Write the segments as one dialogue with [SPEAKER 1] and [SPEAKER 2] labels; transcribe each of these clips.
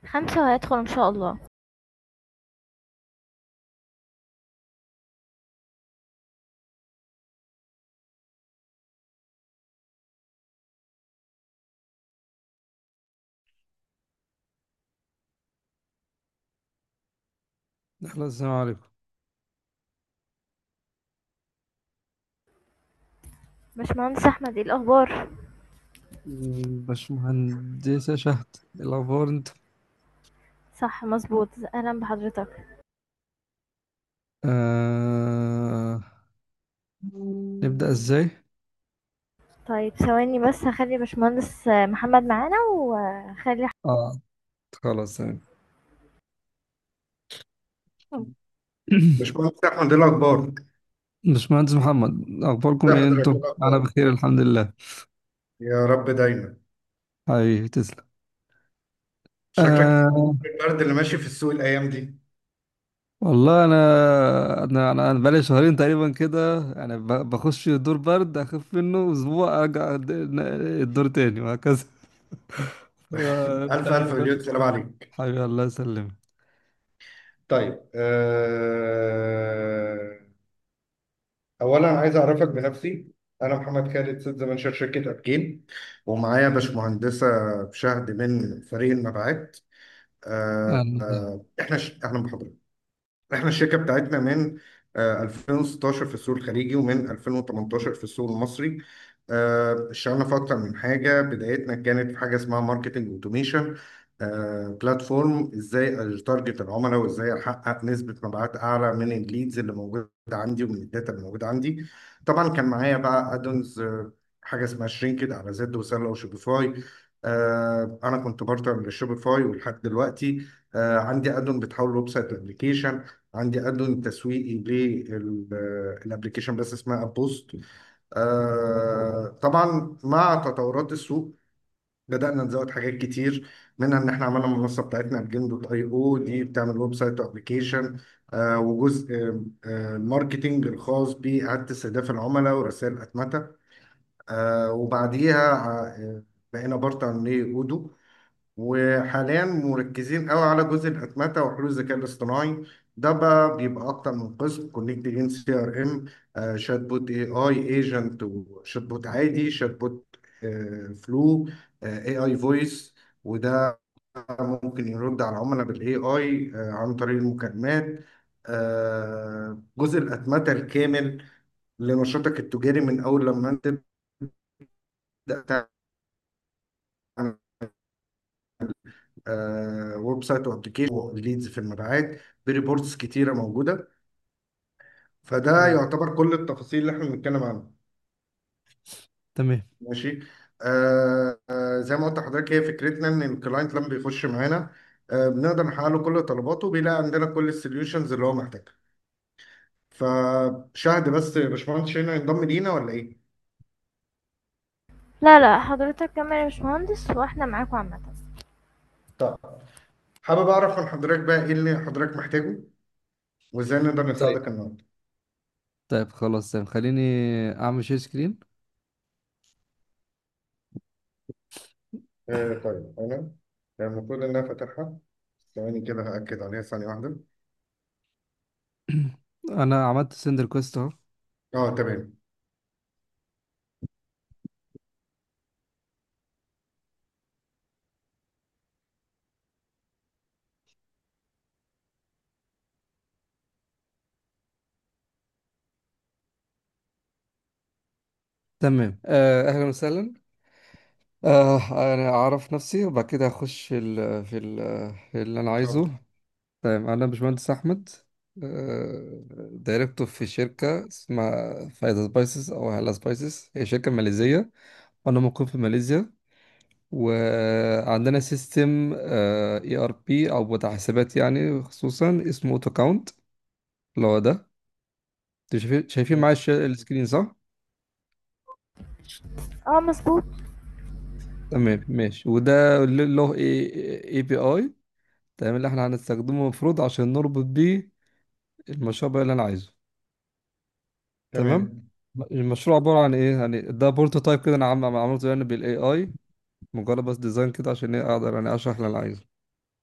[SPEAKER 1] خمسة وهيدخل ان شاء الله
[SPEAKER 2] خلاص السلام عليكم
[SPEAKER 1] باشمهندس احمد ايه الاخبار
[SPEAKER 2] باشمهندسة شهد إيه الأخبار أنت
[SPEAKER 1] صح مظبوط اهلا بحضرتك
[SPEAKER 2] آه... نبدأ إزاي؟
[SPEAKER 1] طيب ثواني بس هخلي باشمهندس محمد معانا وخلي
[SPEAKER 2] آه خلاص تمام
[SPEAKER 3] باشمهندس احمد ايه الاخبار؟
[SPEAKER 2] باشمهندس محمد أخباركم
[SPEAKER 3] ازي
[SPEAKER 2] إيه
[SPEAKER 3] حضرتك ايه
[SPEAKER 2] أنتم؟ أنا
[SPEAKER 3] الاخبار؟
[SPEAKER 2] بخير الحمد لله
[SPEAKER 3] يا رب دايما
[SPEAKER 2] حبيبي تسلم
[SPEAKER 3] شكلك
[SPEAKER 2] آه...
[SPEAKER 3] البرد اللي ماشي في السوق الايام دي
[SPEAKER 2] والله أنا أنا أنا أنا بقالي شهرين تقريبا كده يعني ب- بخش دور برد أخف منه أسبوع أرجع الد- الدور تاني وهكذا آه،
[SPEAKER 3] الف
[SPEAKER 2] تقريبا
[SPEAKER 3] الف مليون
[SPEAKER 2] بس
[SPEAKER 3] سلام عليك
[SPEAKER 2] حبيبي الله يسلمك
[SPEAKER 3] طيب أه... اولا عايز اعرفك بنفسي انا محمد خالد سيد زمانشر شركه ابكين ومعايا باشمهندسه شهد من فريق المبيعات أه...
[SPEAKER 2] أهلا
[SPEAKER 3] أه... احنا ش... اهلا بحضرتك احنا الشركه بتاعتنا من آه، 2016 في السوق الخليجي ومن 2018 في السوق المصري آه، اشتغلنا في اكتر من حاجه بدايتنا كانت في حاجه اسمها ماركتنج اوتوميشن بلاتفورم ازاي ارجت العملاء وازاي احقق نسبه مبيعات اعلى من الليدز اللي موجوده عندي ومن الداتا اللي موجوده عندي طبعا كان معايا بقى ادونز حاجه اسمها شرينكد على زد وسله وشوبيفاي آه، انا كنت بارتنر للشوبيفاي ولحد دلوقتي آه، عندي ادون بتحول ويب سايت لابلكيشن عندي ادون تسويقي للابلكيشن بس اسمها بوست آه طبعا مع تطورات السوق بدأنا نزود حاجات كتير منها ان احنا عملنا المنصه بتاعتنا بجيم دوت اي او دي بتعمل ويب سايت وابلكيشن آه وجزء آه آه، الماركتينج الخاص بإعادة استهداف العملاء ورسائل أتمتة آه وبعديها آه بقينا بارتنر لاودو وحاليا مركزين قوي على جزء الاتمته وحلول الذكاء الاصطناعي ده بقى بيبقى اكتر من قسم كونكت جين سي ار ام شات بوت اي اي ايجنت وشات بوت عادي شات بوت فلو اي اي فويس وده ممكن يرد على العملاء بالاي اي عن طريق المكالمات آه، جزء الاتمته الكامل لنشاطك التجاري من اول لما انت تبدا ويب سايت وابلكيشن ليدز في المبيعات بريبورتس كتيره موجوده فده
[SPEAKER 2] تمام
[SPEAKER 3] يعتبر كل التفاصيل اللي احنا بنتكلم عنها
[SPEAKER 2] تمام
[SPEAKER 3] ماشي آه آه زي ما قلت لحضرتك هي فكرتنا ان الكلاينت لما بيخش معانا آه بنقدر نحقق له كل طلباته وبيلاقي عندنا كل السوليوشنز اللي هو محتاجها فشاهد بس يا باشمهندس هنا ينضم لينا ولا ايه؟
[SPEAKER 1] لا لا حضرتك كمان يا باشمهندس واحنا معاكم عامة
[SPEAKER 3] طيب حابب اعرف من حضرتك بقى ايه اللي حضرتك محتاجه وازاي نقدر
[SPEAKER 2] طيب
[SPEAKER 3] نساعدك النهارده
[SPEAKER 2] طيب خلاص تمام خليني اعمل شير سكرين
[SPEAKER 3] آه طيب انا يعني المفروض ان انا فاتحها ثواني كده هأكد عليها ثانية واحدة
[SPEAKER 2] انا عملت سند ريكوست اهو
[SPEAKER 3] اه تمام
[SPEAKER 2] تمام آه، اهلا وسهلا آه، انا اعرف نفسي وبعد كده اخش في ال في ال في اللي انا عايزه
[SPEAKER 3] اتفضل
[SPEAKER 2] طيب انا باشمهندس احمد آه، دايركتور في شركه اسمها فايدا سبايسز او هالا سبايسز هي شركه ماليزيه وانا مقيم في ماليزيا وعندنا سيستم اي ار بي او بتاع حسابات يعني خصوصا اسمه اوتو كاونت اللي هو ده انتوا شايفين شايفين معايا الش- السكرين صح
[SPEAKER 1] اه مظبوط
[SPEAKER 2] تمام ماشي وده ل- له اي بي اي تمام اللي احنا هنستخدمه المفروض عشان نربط بيه المشروع بقى اللي انا عايزه تمام
[SPEAKER 3] تمام
[SPEAKER 2] المشروع عبارة عن ايه يعني ده بروتوتايب كده انا عم عم- عملته يعني بالاي اي مجرد بس ديزاين كده عشان ايه اقدر يعني اشرح اللي انا عايزه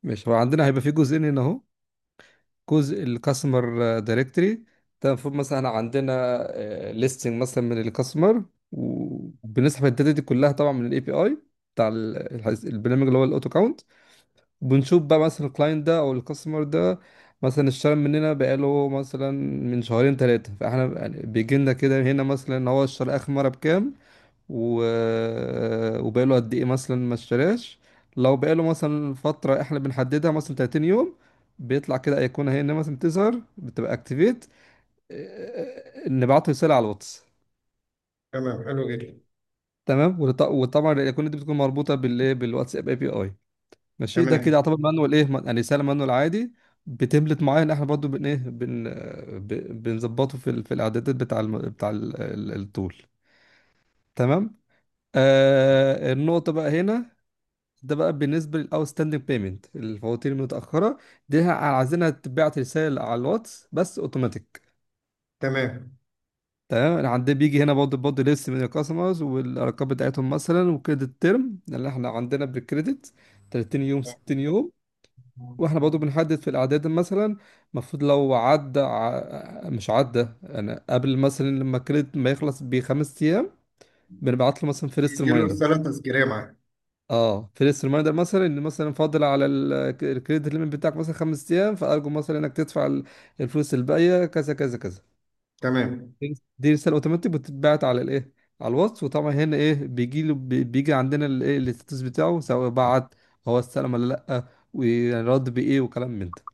[SPEAKER 2] ماشي هو عندنا هيبقى في جزئين هنا اهو جزء الكاستمر دايركتوري ده المفروض مثلا عندنا ليستنج مثلا من الكاستمر وبنسحب الداتا دي كلها طبعا من الاي بي اي بتاع ال- الحس- البرنامج اللي هو الاوتو كاونت بنشوف بقى مثلا الكلاينت ده او الكاستمر ده مثلا اشترى مننا بقاله مثلا من شهرين ثلاثة فاحنا يعني بيجي لنا كده هنا مثلا ان هو اشترى اخر مرة بكام و... وبقاله قد ايه مثلا ما اشتراش لو بقاله مثلا فترة احنا بنحددها مثلا 30 يوم بيطلع كده ايقونة هنا مثلا تظهر بتبقى اكتيفيت نبعته رسالة على الواتس
[SPEAKER 3] تمام حلو جدا
[SPEAKER 2] تمام وط- وطبعا الايقونة دي بتكون مربوطة بالايه بالواتساب اي بي اي ماشي ده كده
[SPEAKER 3] تمام
[SPEAKER 2] يعتبر مانوال ايه يعني رسالة مانوال عادي بتمبلت معين احنا برضو بن ايه بن ب- بنظبطه في ال- في الاعدادات بتاع الم... بتاع ال- ال- التول تمام آه النقطة بقى هنا ده بقى بالنسبة للأوتستاندينج بيمنت الفواتير المتأخرة دي ه- عايزينها تبعت رسالة على الواتس بس اوتوماتيك
[SPEAKER 3] تمام
[SPEAKER 2] تمام أنا عندي بيجي هنا برضه برضه ليست من الكاستمرز والأرقام بتاعتهم مثلا وكريدت تيرم اللي احنا عندنا بالكريدت 30 يوم 60 يوم واحنا برضه بنحدد في الأعداد مثلا المفروض لو عدى ع... مش عدى يعني قبل مثلا لما الكريدت ما يخلص بخمس أيام بنبعت له مثلا فيرست
[SPEAKER 3] يجيله
[SPEAKER 2] ريمايندر
[SPEAKER 3] رسالة تذكيرية معاه
[SPEAKER 2] اه فيرست ريمايندر مثلا ان مثلا فاضل على ال- الكريدت ليميت بتاعك مثلا خمس ايام فارجو مثلا انك تدفع ال- الفلوس الباقيه كذا كذا كذا
[SPEAKER 3] تمام
[SPEAKER 2] دي دي رساله اوتوماتيك بتتبعت على الايه على الواتس وطبعا هنا ايه بيجي له بي- بيجي عندنا الايه الستاتس بتاعه سواء بعت هو استلم ولا لا ورد بايه وكلام من ده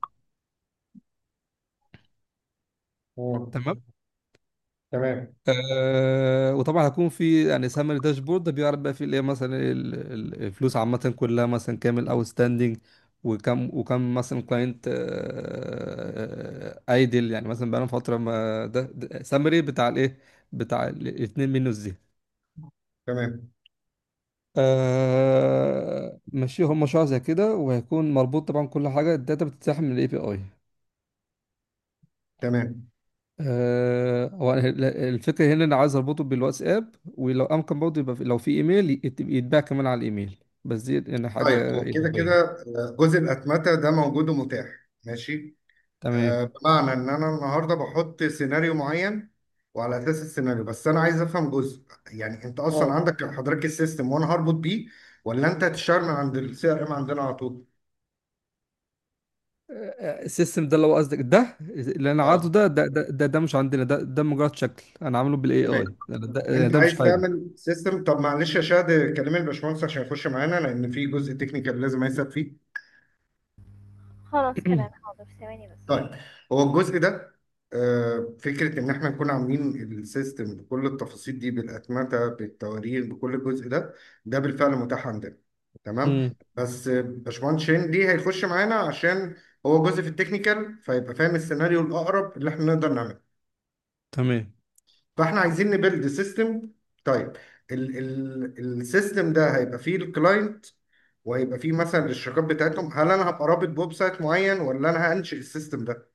[SPEAKER 3] مم.
[SPEAKER 2] تمام
[SPEAKER 3] تمام
[SPEAKER 2] آه وطبعا هيكون في يعني سامري داشبورد ده بيعرض بقى فيه الايه مثلا ال- ال- الفلوس عامة كلها مثلا كام الاوت ستاندنج وكم وكم مثلا كلاينت ايدل يعني مثلا بقالهم فترة ما ده, ده سامري بتاع الايه بتاع ال- الاتنين منه دي
[SPEAKER 3] تمام
[SPEAKER 2] آه ماشي هم مشروع زي كده وهيكون مربوط طبعا كل حاجة الداتا بتتسحب من الاي بي اي
[SPEAKER 3] تمام
[SPEAKER 2] آه، هو ال- الفكرة هنا أنا عايز أربطه بالواتساب ولو أمكن برضه يبقى في لو في إيميل يت- يتباع كمان على الإيميل بس دي يعني
[SPEAKER 3] طيب
[SPEAKER 2] حاجة
[SPEAKER 3] هو كده
[SPEAKER 2] إضافية
[SPEAKER 3] كده آه، جزء الأتمتة ده موجود ومتاح ماشي
[SPEAKER 2] تمام
[SPEAKER 3] آه، بمعنى ان انا النهارده بحط سيناريو معين وعلى اساس السيناريو بس انا عايز افهم جزء يعني انت اصلا
[SPEAKER 2] اه
[SPEAKER 3] عندك حضرتك السيستم وانا هربط بيه ولا انت هتشتغل من عند السي ار ام عندنا على طول
[SPEAKER 2] آه، السيستم ده اللي هو قصدك ده اللي أنا عارضه
[SPEAKER 3] اه
[SPEAKER 2] ده ده ده ده, ده مش عندنا ده ده مجرد شكل أنا عامله بالإي
[SPEAKER 3] تمام
[SPEAKER 2] آي ده, ده,
[SPEAKER 3] انت
[SPEAKER 2] ده مش
[SPEAKER 3] عايز
[SPEAKER 2] حاجة
[SPEAKER 3] تعمل سيستم طب معلش يا شاد كلمي الباشمهندس عشان يخش معانا لان في جزء تكنيكال لازم هيسال فيه
[SPEAKER 1] خلاص تمام حاضر ثواني بس
[SPEAKER 3] طيب هو الجزء ده آه، فكرة إن إحنا نكون عاملين السيستم بكل التفاصيل دي بالأتمتة بالتواريخ بكل الجزء ده ده بالفعل متاح عندنا تمام
[SPEAKER 2] امم
[SPEAKER 3] بس آه، باشمهندس شين دي هيخش معانا عشان هو جزء في التكنيكال فيبقى فاهم السيناريو الأقرب اللي إحنا نقدر نعمله
[SPEAKER 2] تمام
[SPEAKER 3] فإحنا عايزين نبيلد سيستم طيب ال ال السيستم ده هيبقى فيه الكلاينت وهيبقى فيه مثلا الاشتراكات بتاعتهم هل أنا هبقى رابط بويب سايت معين ولا أنا هنشئ السيستم ده؟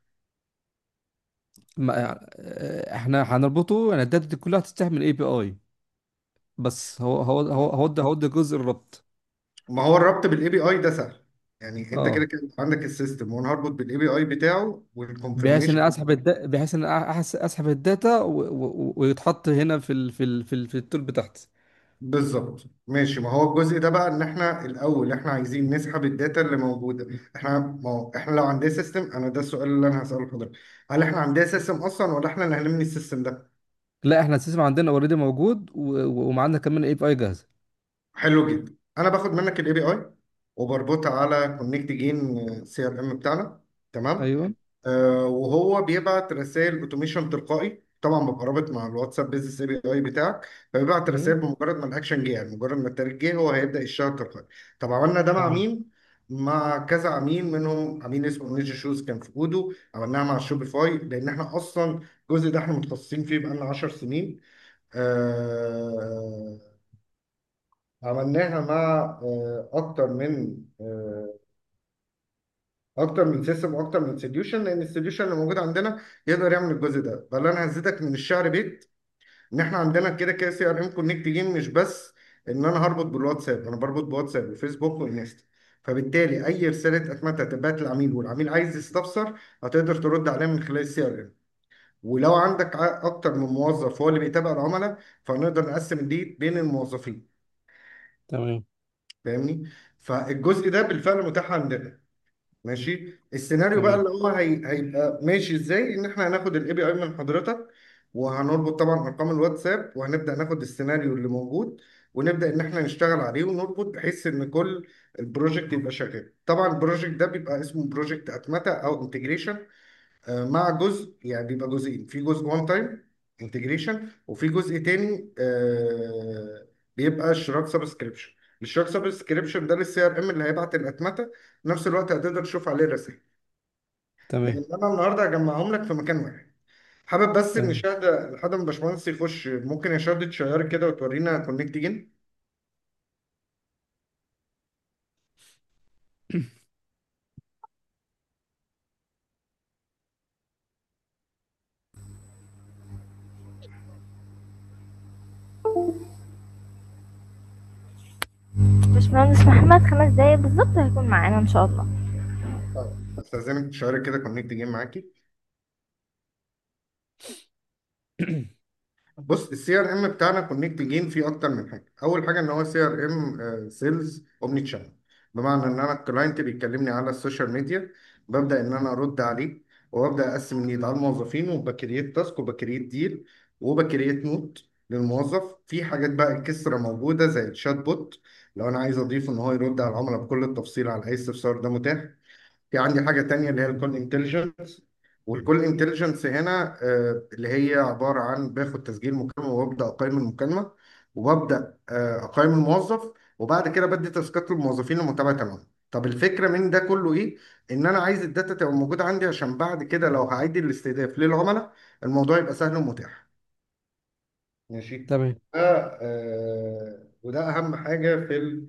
[SPEAKER 2] ما آه، احنا هنربطه يعني الداتا دي كلها هتستحمل من الاي بي اي بس هو هو هو هو ده هو ده جزء الربط
[SPEAKER 3] ما هو الربط بالاي بي اي ده سهل يعني انت كده
[SPEAKER 2] اه
[SPEAKER 3] كده عندك السيستم وانا هربط بالاي بي اي بتاعه
[SPEAKER 2] بحيث ان
[SPEAKER 3] والكونفirmation
[SPEAKER 2] أنا اسحب الدا... بحيث ان أنا أحس... اسحب الداتا و... و... ويتحط هنا في ال... في ال... في, ال... في التول بتاعتي
[SPEAKER 3] بالظبط ماشي ما هو الجزء ده بقى ان احنا الاول احنا عايزين نسحب الداتا اللي موجوده احنا ما هو احنا لو عندنا سيستم انا ده السؤال اللي انا هساله لحضرتك هل احنا عندنا سيستم اصلا ولا احنا اللي هنبني السيستم ده
[SPEAKER 2] لا احنا السيستم عندنا اوريدي موجود و... و- ومعانا كمان اي بي اي جاهزه
[SPEAKER 3] حلو جدا انا باخد منك الاي بي اي وبربطها على كونكت جين سي ار ام بتاعنا تمام
[SPEAKER 2] ايوه
[SPEAKER 3] آه، وهو بيبعت رسائل اوتوميشن تلقائي طبعا ببقى رابط مع الواتساب بيزنس اي بي اي بتاعك فبيبعت
[SPEAKER 2] مم.
[SPEAKER 3] رسائل بمجرد ما الاكشن جه يعني مجرد ما التاريخ جه هو هيبدا يشتغل تلقائي طب عملنا ده مع
[SPEAKER 2] تمام
[SPEAKER 3] مين؟ مع كذا عميل منهم عميل اسمه نيجي شوز كان في اودو عملناها مع شوبيفاي لان احنا اصلا الجزء ده احنا متخصصين فيه بقالنا 10 سنين آه عملناها مع آه اكتر من آه اكتر من سيستم واكتر من سوليوشن لان السوليوشن اللي موجود عندنا يقدر يعمل الجزء ده بل انا هزيدك من الشعر بيت ان احنا عندنا كده كده سي ار ام كونكت جيم مش بس ان انا هربط بالواتساب انا بربط بواتساب وفيسبوك وانستا فبالتالي اي رساله اتمته تبعت للعميل والعميل عايز يستفسر هتقدر ترد عليه من خلال السي ار ام ولو عندك ع- اكتر من موظف هو اللي بيتابع العملاء فنقدر نقسم الليد بين الموظفين
[SPEAKER 2] تمام
[SPEAKER 3] فاهمني فالجزء ده بالفعل متاح عندنا ماشي السيناريو بقى
[SPEAKER 2] تمام
[SPEAKER 3] اللي هو هي... هيبقى ماشي ازاي ان احنا هناخد الاي بي اي من حضرتك وهنربط طبعا ارقام الواتساب وهنبدا ناخد السيناريو اللي موجود ونبدا ان احنا نشتغل عليه ونربط بحيث ان كل البروجكت يبقى شغال طبعا البروجكت ده بيبقى اسمه بروجكت اتمته او انتجريشن مع جزء يعني بيبقى جزئين في جزء وان تايم انتجريشن وفي جزء تاني آه، بيبقى اشتراك سبسكريبشن الاشتراك سبسكريبشن ده للسي ار ام اللي هيبعت الاتمته في نفس الوقت هتقدر تشوف عليه الرسائل
[SPEAKER 2] تمام
[SPEAKER 3] لان انا النهارده هجمعهم لك في مكان واحد حابب بس ان
[SPEAKER 2] تمام
[SPEAKER 3] شهد لحد ما باشمهندس يخش ممكن يا شهد تشير كده وتورينا كونكت جين
[SPEAKER 1] باشمهندس محمد خمس دقايق بالظبط هيكون معانا ان شاء الله
[SPEAKER 3] طيب استاذنك تشير كده كونكت جين معاكي بص السي ار ام بتاعنا كونكت جين فيه اكتر من حاجه اول حاجه ان هو سي ار ام سيلز اومني تشانل بمعنى ان انا الكلاينت بيكلمني على السوشيال ميديا ببدا ان انا ارد عليه وابدا اقسم النيد على الموظفين وبكريت تاسك وبكريت ديل وبكريت نوت للموظف في حاجات بقى اكسترا موجوده زي الشات بوت لو انا عايز اضيف ان هو يرد على العملاء بكل التفصيل على اي استفسار ده متاح في عندي حاجة تانية اللي هي الكول انتليجنس والكول انتليجنس هنا آه، اللي هي عبارة عن باخد تسجيل مكالمة وببدأ أقيم المكالمة وببدأ آه، أقيم الموظف وبعد كده بدي تاسكات للموظفين لمتابعة العملاء طب الفكرة من ده كله إيه؟ إن أنا عايز الداتا تبقى موجودة عندي عشان بعد كده لو هعيد الاستهداف للعملاء الموضوع يبقى سهل ومتاح ماشي
[SPEAKER 2] تمام
[SPEAKER 3] ده آه، وده أهم حاجة في ال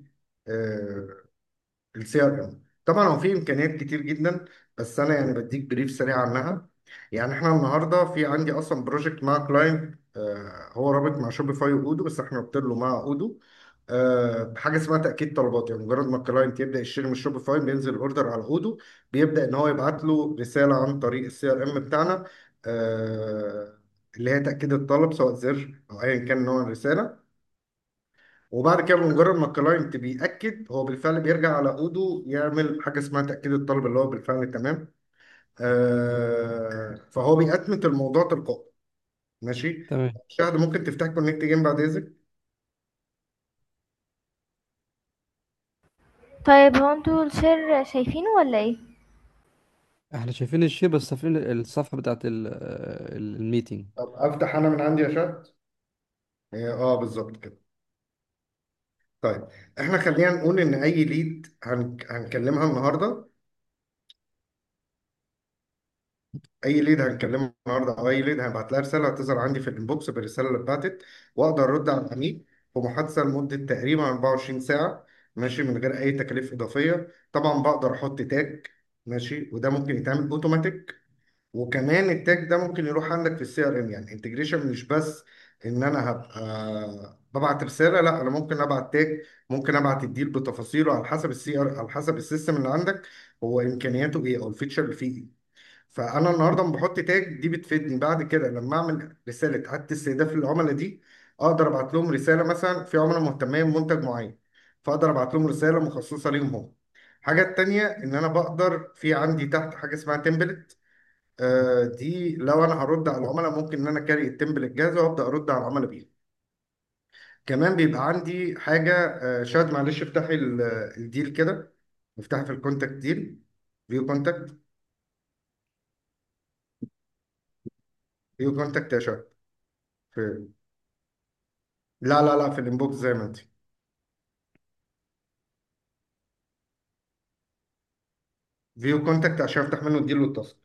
[SPEAKER 3] السي ار ام طبعا هو في امكانيات كتير جدا بس انا يعني بديك بريف سريع عنها يعني احنا النهارده في عندي اصلا بروجكت مع كلاينت هو رابط مع شوبيفاي واودو بس احنا قلت له مع اودو آه، بحاجه اسمها تاكيد طلبات يعني مجرد ما الكلاينت يبدا يشتري من شوبيفاي بينزل الاوردر على اودو بيبدا ان هو يبعت له رساله عن طريق السي ار ام بتاعنا آه، اللي هي تاكيد الطلب سواء زر او ايا كان نوع الرساله وبعد كده بمجرد ما الكلاينت بيأكد هو بالفعل بيرجع على اودو يعمل حاجه اسمها تأكيد الطلب اللي هو بالفعل تمام آه فهو بيأتمت الموضوع تلقائي ماشي
[SPEAKER 2] تمام
[SPEAKER 3] شاهد ممكن تفتح كونكت جيم بعد اذنك
[SPEAKER 1] طيب هو انتوا الشير شايفينه ولا ايه
[SPEAKER 2] احنا شايفين الشيء بس شايفين الصفحة بتاعت ال- ال- الميتنج
[SPEAKER 3] طب افتح انا من عندي يا شاهد اه آه، بالظبط كده طيب احنا خلينا نقول ان اي ليد هن... هنكلمها النهارده اي ليد هنكلمه النهارده او اي ليد هبعت لها رساله هتظهر عندي في الانبوكس بالرساله اللي اتبعتت واقدر ارد على العميل في محادثه لمده تقريبا 24 ساعه ماشي من غير اي تكاليف اضافيه طبعا بقدر احط تاج ماشي وده ممكن يتعمل اوتوماتيك وكمان التاج ده ممكن يروح عندك في السي ار ام يعني انتجريشن مش بس ان انا هبقى ببعت رساله لا انا ممكن ابعت تاج ممكن ابعت الديل بتفاصيله على حسب السي ار على حسب السيستم اللي عندك هو امكانياته ايه او الفيتشر اللي فيه ايه فانا النهارده لما بحط تاج دي بتفيدني بعد كده لما اعمل رساله اعاده استهداف للعملاء دي اقدر ابعت لهم رساله مثلا في عملاء مهتمين بمنتج معين فاقدر ابعت لهم رساله مخصصه ليهم هم الحاجه التانيه ان انا بقدر في عندي تحت حاجه اسمها تمبلت آه دي لو انا هرد على العملاء ممكن ان انا كاري التمبلت جاهزه وابدا ارد على العملاء بيها كمان بيبقى عندي حاجه آه شاهد معلش افتحي ال- الديل كده افتحي في الكونتاكت ديل فيو كونتاكت فيو كونتاكت يا شاهد في لا لا لا في الانبوكس زي ما انت فيو كونتاكت عشان افتح منه الديل والتاسك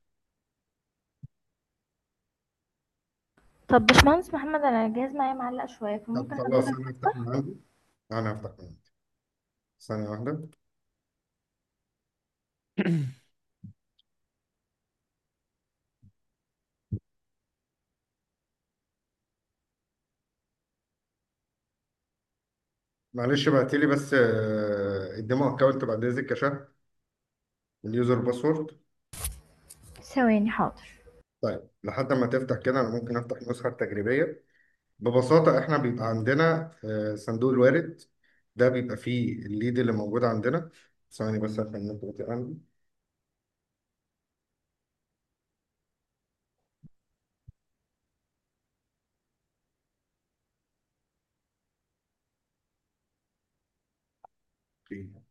[SPEAKER 1] طب باشمهندس محمد انا الجهاز معايا معلق شويه
[SPEAKER 3] طب
[SPEAKER 1] فممكن
[SPEAKER 3] خلاص
[SPEAKER 1] حضرتك
[SPEAKER 3] انا هفتح
[SPEAKER 1] تفتح
[SPEAKER 3] من عندي انا هفتح من عندي ثانيه واحده معلش بعتلي بس الديمو اكونت بعد اذنك يا شهد اليوزر باسورد
[SPEAKER 1] ثواني حاضر
[SPEAKER 3] طيب لحد ما تفتح كده انا ممكن افتح النسخه التجريبيه ببساطه احنا بيبقى عندنا آه، صندوق الوارد ده بيبقى فيه الليد اللي موجود عندنا ثواني بس عشان النت بطيء عندي فيه.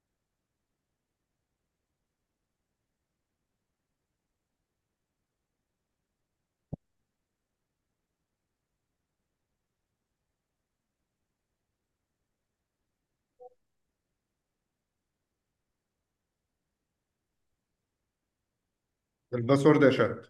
[SPEAKER 3] الباسورد يا شهد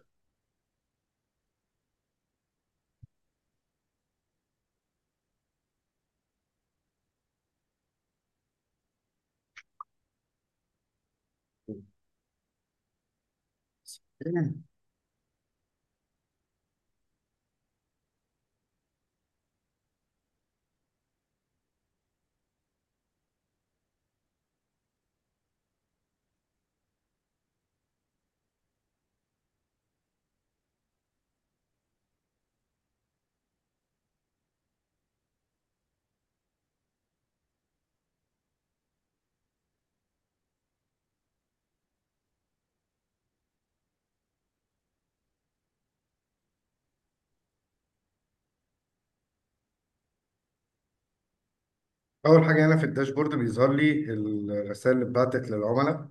[SPEAKER 3] اول حاجه هنا في الداشبورد بيظهر لي الرسائل اللي اتبعتت للعملاء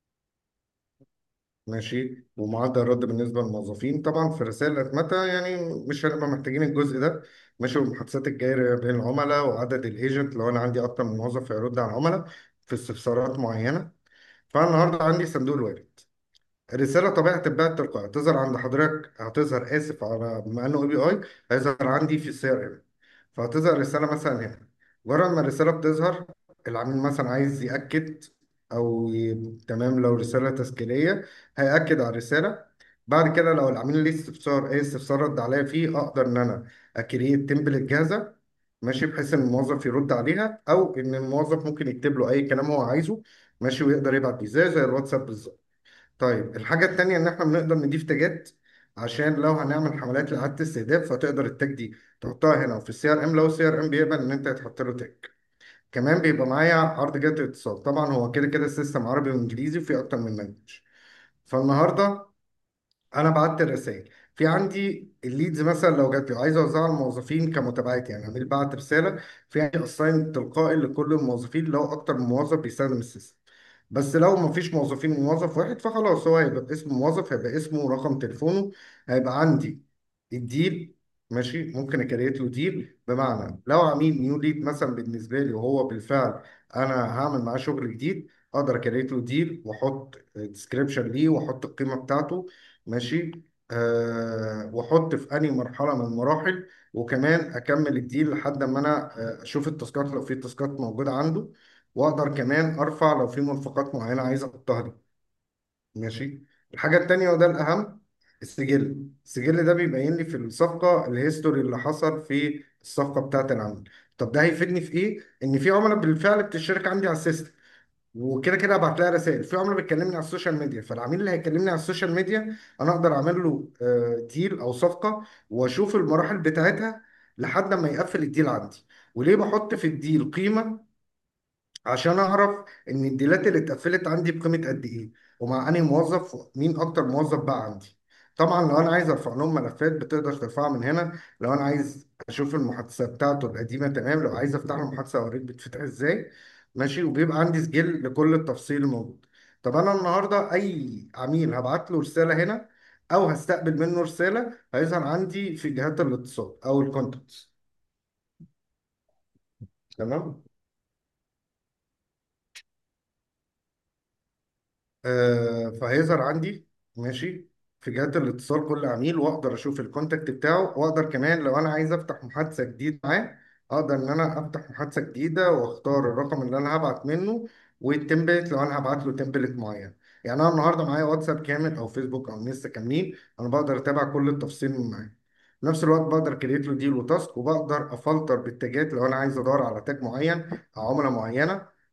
[SPEAKER 3] ماشي ومعدل الرد بالنسبه للموظفين طبعا في الرسائل الاتمته يعني مش هنبقى محتاجين الجزء ده ماشي والمحادثات الجاريه بين العملاء وعدد الايجنت لو انا عندي اكتر من موظف هيرد على العملاء في استفسارات معينه فانا النهارده عندي صندوق الوارد الرسالة طبيعة تتبعت تلقائي هتظهر عند حضرتك هتظهر آسف على بما إنه اي بي اي هيظهر عندي في السي ار ام فهتظهر رسالة مثلا هنا مجرد ما الرسالة بتظهر العميل مثلا عايز يأكد أو ي... تمام لو رسالة تسجيلية هيأكد على الرسالة بعد كده لو العميل ليه استفسار أي استفسار رد عليا فيه أقدر إن أنا أكريت تمبلت جاهزة ماشي بحيث إن الموظف يرد عليها أو إن الموظف ممكن يكتب له أي كلام هو عايزه ماشي ويقدر يبعت بيه زي زي الواتساب بالظبط طيب الحاجة التانية إن إحنا بنقدر نضيف تاجات عشان لو هنعمل حملات لإعادة استهداف فتقدر التاج دي تحطها هنا وفي السي ار ام لو السي ار ام بيقبل إن أنت يتحط له تاج كمان بيبقى معايا عرض جدول اتصال طبعا هو كده كده السيستم عربي وإنجليزي وفي أكتر من لانجوج فالنهاردة انا بعت الرسائل في عندي الليدز مثلا لو جات لي وعايز اوزعها على الموظفين كمتابعات يعني عميل بعت رساله في عندي اساين تلقائي لكل الموظفين لو اكتر من موظف بيستخدم السيستم بس لو ما فيش موظفين وموظف واحد فخلاص هو هيبقى باسم موظف هيبقى اسمه ورقم تليفونه هيبقى عندي الديل ماشي ممكن اكريت له ديل بمعنى لو عميل نيو ليد مثلا بالنسبه لي وهو بالفعل انا هعمل معاه شغل جديد اقدر اكريت له ديل واحط ديسكريبشن ليه واحط القيمه بتاعته ماشي أه واحط في انهي مرحله من المراحل وكمان اكمل الديل لحد ما انا آه، اشوف التاسكات لو في تاسكات موجوده عنده واقدر كمان ارفع لو في مرفقات معينه عايز احطها دي ماشي الحاجه التانيه وده الاهم السجل السجل ده بيبين لي في الصفقه الهيستوري اللي حصل في الصفقه بتاعت العميل طب ده هيفيدني في ايه ان في عملاء بالفعل بتشترك عندي على السيستم وكده كده ابعت لها رسائل في عملاء بتكلمني على السوشيال ميديا فالعميل اللي هيكلمني على السوشيال ميديا انا اقدر اعمل له آه، ديل او صفقه واشوف المراحل بتاعتها لحد ما يقفل الديل عندي وليه بحط في الديل قيمه عشان اعرف ان الديلات اللي اتقفلت عندي بقيمه قد ايه ومع انهي موظف مين اكتر موظف بقى عندي طبعا لو انا عايز ارفع لهم ملفات بتقدر ترفعها من هنا لو انا عايز اشوف المحادثه بتاعته القديمه تمام لو عايز افتح له محادثه اوريك بتفتح ازاي ماشي وبيبقى عندي سجل لكل التفصيل الموجود طب انا النهارده اي عميل هبعت له رساله هنا او هستقبل منه رساله هيظهر عندي في جهات الاتصال او الكونتاكتس تمام آه، فهيظهر عندي ماشي في جهات الاتصال كل عميل واقدر اشوف الكونتاكت بتاعه واقدر كمان لو انا عايز افتح محادثه جديده معاه اقدر ان انا افتح محادثه جديده واختار الرقم اللي انا هبعت منه والتمبلت لو انا هبعت له تمبلت معين يعني انا النهارده معايا واتساب كامل او فيسبوك او انستا كاملين انا بقدر اتابع كل التفاصيل من معاه في نفس الوقت بقدر كريت له ديل وتاسك وبقدر افلتر بالتاجات لو انا عايز ادور على تاج معين او عمله معينه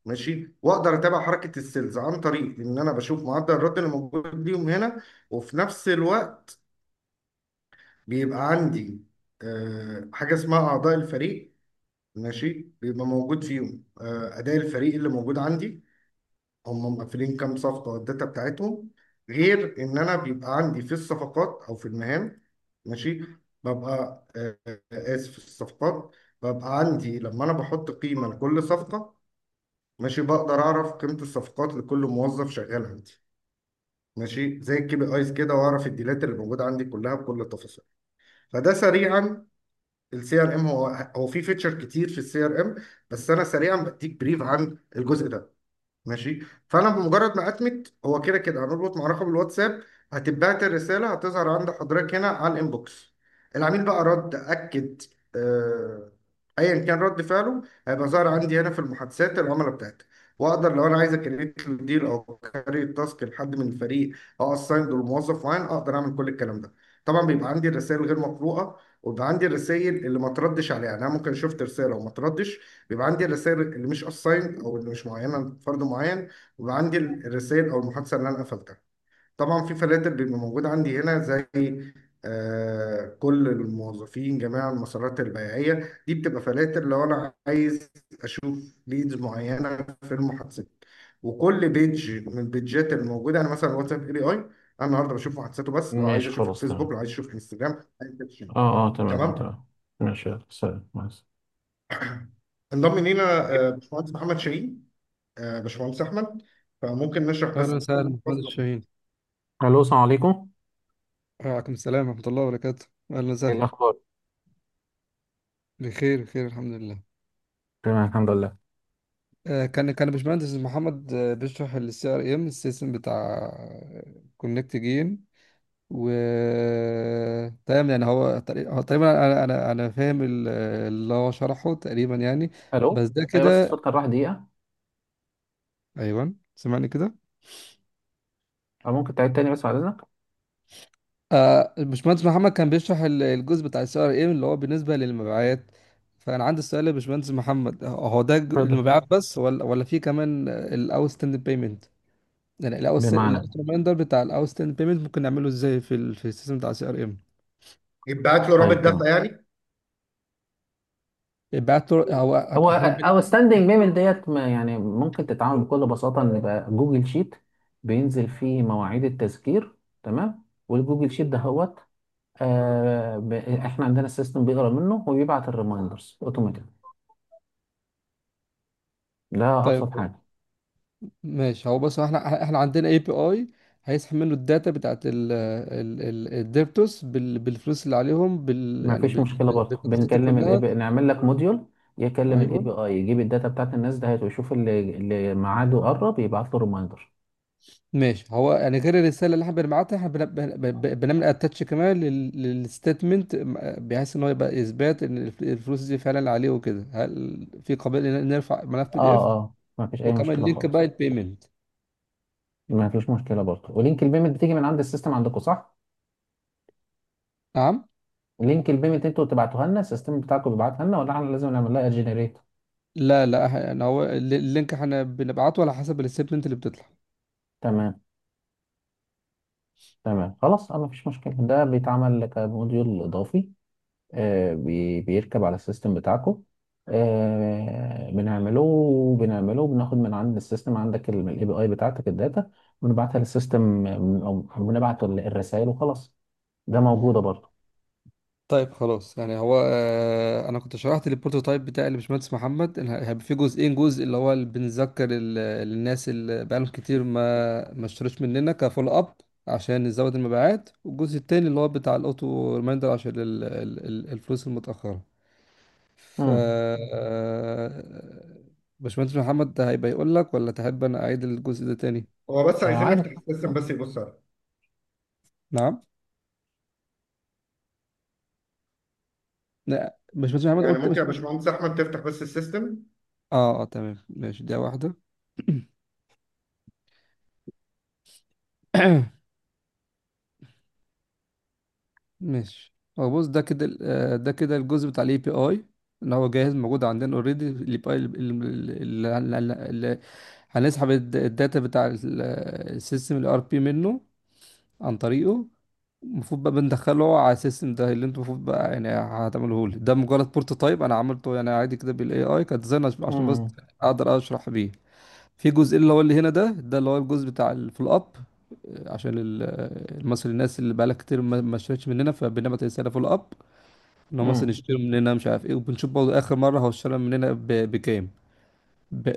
[SPEAKER 3] ماشي واقدر اتابع حركه السيلز عن طريق ان انا بشوف معدل الرد اللي موجود ليهم هنا وفي نفس الوقت بيبقى عندي آه، حاجه اسمها اعضاء الفريق ماشي بيبقى موجود فيهم آه، اداء الفريق اللي موجود عندي هم مقفلين كام صفقه والداتا بتاعتهم غير ان انا بيبقى عندي في الصفقات او في المهام ماشي ببقى آه، آه، اسف في الصفقات ببقى عندي لما انا بحط قيمه لكل صفقه ماشي بقدر اعرف قيمه الصفقات لكل موظف شغال عندي ماشي زي الكي بي ايز كده واعرف الديلات اللي موجوده عندي كلها بكل التفاصيل فده سريعا السي ار ام هو هو في فيتشر كتير في السي ار ام بس انا سريعا بديك بريف عن الجزء ده ماشي فانا بمجرد ما اتمت هو كده كده هنربط مع رقم الواتساب هتتبعت الرساله هتظهر عند حضرتك هنا على الانبوكس العميل بقى رد اكد آه، ايا كان رد فعله هيبقى ظاهر عندي هنا في المحادثات العملاء بتاعتي واقدر لو انا عايز اكريت له ديل او كاري التاسك لحد من الفريق او اساين لموظف معين اقدر اعمل كل الكلام ده طبعا بيبقى عندي الرسائل غير مقروءه وبيبقى عندي الرسائل اللي ما تردش عليها يعني انا ممكن شفت رساله وما تردش بيبقى عندي الرسائل اللي مش اساين او اللي مش معينه لفرد معين وبيبقى عندي الرسائل او المحادثه اللي انا قفلتها طبعا في فلاتر بيبقى موجود عندي هنا زي آه كل الموظفين جميع المسارات البيعيه دي بتبقى فلاتر لو انا عايز اشوف ليدز معينه في المحادثات وكل بيج من البيجات الموجوده يعني مثلا واتساب اي بي اي انا النهارده بشوف محادثاته بس لو عايز
[SPEAKER 4] ماشي
[SPEAKER 3] اشوف
[SPEAKER 4] خلاص
[SPEAKER 3] الفيسبوك
[SPEAKER 4] تمام
[SPEAKER 3] لو عايز اشوف الانستجرام عايز أشوف-
[SPEAKER 4] اه اه تمام
[SPEAKER 3] تمام
[SPEAKER 4] تمام ماشي يلا سلام مع السلامة.
[SPEAKER 3] انضم لينا آه، باشمهندس محمد شاهين آه، باشمهندس احمد فممكن نشرح
[SPEAKER 2] اهلا
[SPEAKER 3] بس
[SPEAKER 2] وسهلا محمد
[SPEAKER 3] الفصل
[SPEAKER 2] الشاهين
[SPEAKER 4] الو السلام عليكم
[SPEAKER 2] وعليكم السلام ورحمه الله وبركاته اهلا
[SPEAKER 4] ايه
[SPEAKER 2] وسهلا
[SPEAKER 4] الاخبار
[SPEAKER 2] بخير بخير الحمد لله
[SPEAKER 4] تمام الحمد لله
[SPEAKER 2] آه، كان كان باشمهندس محمد آه، بيشرح السي ار ام السيستم بتاع كونكت جين و تمام يعني هو تقريبا هو تقريبا انا انا انا فاهم ال- اللي هو شرحه تقريبا يعني بس
[SPEAKER 4] الو
[SPEAKER 2] ده
[SPEAKER 4] ايه بس
[SPEAKER 2] كده
[SPEAKER 4] الصوت كان راح دقيقة
[SPEAKER 2] ايوه سمعني كده
[SPEAKER 4] او ممكن تعيد تاني بس بعد اذنك
[SPEAKER 2] آه الباشمهندس محمد كان بيشرح ال- الجزء بتاع السي ار ام اللي هو بالنسبه للمبيعات فانا عندي السؤال يا باشمهندس محمد هو ده ج-
[SPEAKER 4] اتفضل
[SPEAKER 2] المبيعات بس ولا ولا في كمان الاوتستاند بيمنت يعني الاوت
[SPEAKER 4] بمعنى
[SPEAKER 2] الاوت ريمايندر بتاع الاوتستاند بيمنت ممكن نعمله ازاي في ال... في السيستم بتاع السي ار ام
[SPEAKER 3] يبعت له رابط
[SPEAKER 4] طيب
[SPEAKER 3] دفع
[SPEAKER 4] تمام
[SPEAKER 3] يعني
[SPEAKER 2] بعت له هو
[SPEAKER 4] هو
[SPEAKER 2] هو
[SPEAKER 4] او ستاندنج بيمنت ديت ما- يعني ممكن تتعامل بكل بساطة ان يبقى جوجل شيت بينزل فيه مواعيد التذكير تمام والجوجل شيت ده هوت آه ب... احنا عندنا السيستم بيقرا منه وبيبعت الريمايندرز اوتوماتيك ده
[SPEAKER 2] طيب
[SPEAKER 4] ابسط حاجة
[SPEAKER 2] ماشي هو بص احنا احنا عندنا اي بي اي هيسحب منه الداتا بتاعت الديرتوس بالفلوس اللي عليهم بال
[SPEAKER 4] ما
[SPEAKER 2] يعني
[SPEAKER 4] فيش
[SPEAKER 2] بال-
[SPEAKER 4] مشكلة
[SPEAKER 2] بال-
[SPEAKER 4] برضه
[SPEAKER 2] بالتفاصيل دي
[SPEAKER 4] بنكلم الاي
[SPEAKER 2] كلها
[SPEAKER 4] بي نعمل لك موديول يكلم الاي
[SPEAKER 2] ايوه
[SPEAKER 4] بي اي يجيب الداتا بتاعت الناس ده ويشوف اللي اللي ميعاده قرب يبعت له ريمايندر
[SPEAKER 2] ماشي هو يعني غير الرساله اللي احنا بنبعتها احنا بن- بن- بن- بنعمل اتاتش كمان للستيتمنت بحيث ان هو يبقى اثبات ان الف- الفلوس دي فعلا عليه وكده هل في قابليه ان نرفع ملف بي دي
[SPEAKER 4] اه
[SPEAKER 2] اف
[SPEAKER 4] اه ما فيش اي
[SPEAKER 2] وكمان
[SPEAKER 4] مشكلة
[SPEAKER 2] لينك
[SPEAKER 4] خالص
[SPEAKER 2] بقى البيمنت
[SPEAKER 4] ما فيش مشكلة برضه ولينك البيمنت بتيجي من عند السيستم عندكم صح؟
[SPEAKER 2] نعم
[SPEAKER 4] لينك البيمنت انتوا بتبعتوها لنا السيستم بتاعكم بيبعتها لنا ولا احنا لازم نعمل لها جنريت؟
[SPEAKER 2] لا لا إح- يعني هو الل- اللينك احنا بنبعته على حسب الستيتمنت اللي بتطلع
[SPEAKER 4] تمام تمام خلاص اه ما فيش مشكلة ده بيتعمل كموديول اضافي آه، بي- بيركب على السيستم بتاعكم آه، بنعمله بنعمله بناخد من عند السيستم عندك الاي بي اي بتاعتك الداتا ونبعتها للسيستم او بنبعت الرسائل وخلاص ده موجودة برضه
[SPEAKER 2] طيب خلاص يعني هو آه انا كنت شرحت البروتوتايب بتاعي لباشمهندس محمد إن هيبقى فيه جزئين جزء اللي هو اللي بنذكر ال- الناس اللي بقالهم كتير ما ما اشتروش مننا كفولو اب عشان نزود المبيعات والجزء التاني اللي هو بتاع الاوتو ريمايندر عشان ال ال ال الفلوس المتأخرة ف
[SPEAKER 4] امم
[SPEAKER 2] آه، باشمهندس محمد ده هيبقى يقول لك ولا تحب انا اعيد الجزء ده تاني
[SPEAKER 3] هو بس
[SPEAKER 4] آه
[SPEAKER 3] عايزين
[SPEAKER 4] عادي
[SPEAKER 3] نفتح السيستم بس يبص عليه
[SPEAKER 2] نعم لا باشمهندس محمد
[SPEAKER 3] يعني
[SPEAKER 2] قلت
[SPEAKER 3] ممكن يا
[SPEAKER 2] باشمهندس
[SPEAKER 3] باشمهندس احمد تفتح بس السيستم
[SPEAKER 2] اه اه تمام ماشي دي واحدة ماشي هو بص ده كده ال- آه، ده كده الجزء بتاع الاي بي اي ان هو جاهز موجود عندنا اوريدي اللي بقى اللي اللي- اللي هنسحب الد- الداتا بتاع ال- السيستم الار بي منه عن طريقه المفروض بقى بندخله على السيستم ده اللي انتوا المفروض بقى يعني هتعمله لي ده مجرد بروتوتايب انا عملته يعني عادي كده بالاي اي كديزاين عش- عشان بس
[SPEAKER 4] امم
[SPEAKER 2] اقدر اشرح بيه في جزء اللي هو اللي هنا ده ده اللي هو الجزء بتاع الفول اب عشان ال- مثلا الناس اللي بقالها كتير ما ما اشترتش مننا فبنبعت رساله فول اب ان هم مثلا
[SPEAKER 4] امم
[SPEAKER 2] يشتروا مننا مش عارف ايه وبنشوف برضه اخر مره هو اشترى مننا ب- بكام ب...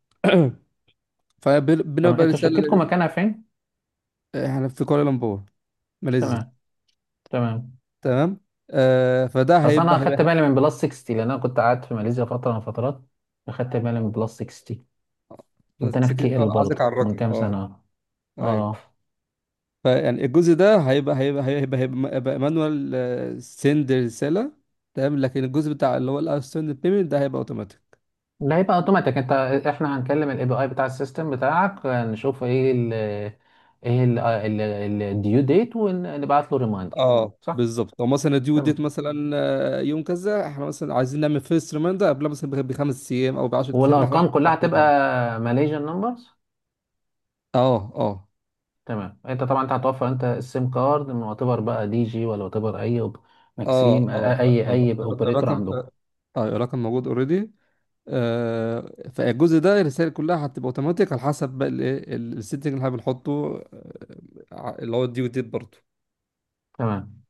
[SPEAKER 4] تمام
[SPEAKER 2] فبنبقى
[SPEAKER 4] انتوا شركتكم
[SPEAKER 2] رساله
[SPEAKER 4] مكانها فين؟
[SPEAKER 2] احنا في كوالالمبور ماليزيا
[SPEAKER 4] تمام تمام
[SPEAKER 2] تمام آه فده
[SPEAKER 4] اصل
[SPEAKER 2] هيبقى
[SPEAKER 4] انا اخدت
[SPEAKER 2] هيبقى
[SPEAKER 4] بالي من بلس 60 لان انا كنت قاعد في ماليزيا فتره من الفترات اخدت بالي من بلس 60 كنت انا في
[SPEAKER 2] سكن
[SPEAKER 4] كي
[SPEAKER 2] اه
[SPEAKER 4] ال
[SPEAKER 2] قصدك
[SPEAKER 4] برضه
[SPEAKER 2] على
[SPEAKER 4] من
[SPEAKER 2] الرقم
[SPEAKER 4] كام
[SPEAKER 2] اه
[SPEAKER 4] سنه
[SPEAKER 2] ايوه
[SPEAKER 4] اه
[SPEAKER 2] فيعني الجزء ده هيبقى هيبقى هيبقى هيبقى, هيبقى مانوال سند رسالة تمام لكن الجزء بتاع اللي هو الاوتستاند بيمنت ده هيبقى اوتوماتيك
[SPEAKER 4] ده هيبقى اوتوماتيك انت احنا هنكلم الاي بي اي بتاع السيستم بتاعك نشوف ايه ال ايه الديو ديت ونبعت له ريمايندر
[SPEAKER 2] اه
[SPEAKER 4] صح
[SPEAKER 2] بالظبط لو مثلا ديو ديت
[SPEAKER 4] تمام
[SPEAKER 2] مثلا آه، يوم كذا احنا مثلا عايزين نعمل فيرست ريمايندر قبلها مثلا بخ- بخمس ايام او ب 10 ايام احنا
[SPEAKER 4] والارقام كلها
[SPEAKER 2] نبعت
[SPEAKER 4] هتبقى
[SPEAKER 2] reminder.
[SPEAKER 4] ماليزيان نمبرز
[SPEAKER 2] اه اه
[SPEAKER 4] تمام انت طبعا انت هتوفر انت السيم كارد من وات ايفر بقى دي جي ولا وات ايفر اي أوب-
[SPEAKER 2] اه
[SPEAKER 4] ماكسيم
[SPEAKER 2] اه
[SPEAKER 4] اي
[SPEAKER 2] ال-
[SPEAKER 4] اي
[SPEAKER 2] ال-
[SPEAKER 4] اوبريتور
[SPEAKER 2] الرقم
[SPEAKER 4] عندكم
[SPEAKER 2] اه الرقم موجود اوريدي آه فالجزء ده الرسائل كلها هتبقى اوتوماتيك على حسب بقى الايه السيتنج اللي احنا بنحطه آه، اللي هو الديو ديت برضه
[SPEAKER 4] تمام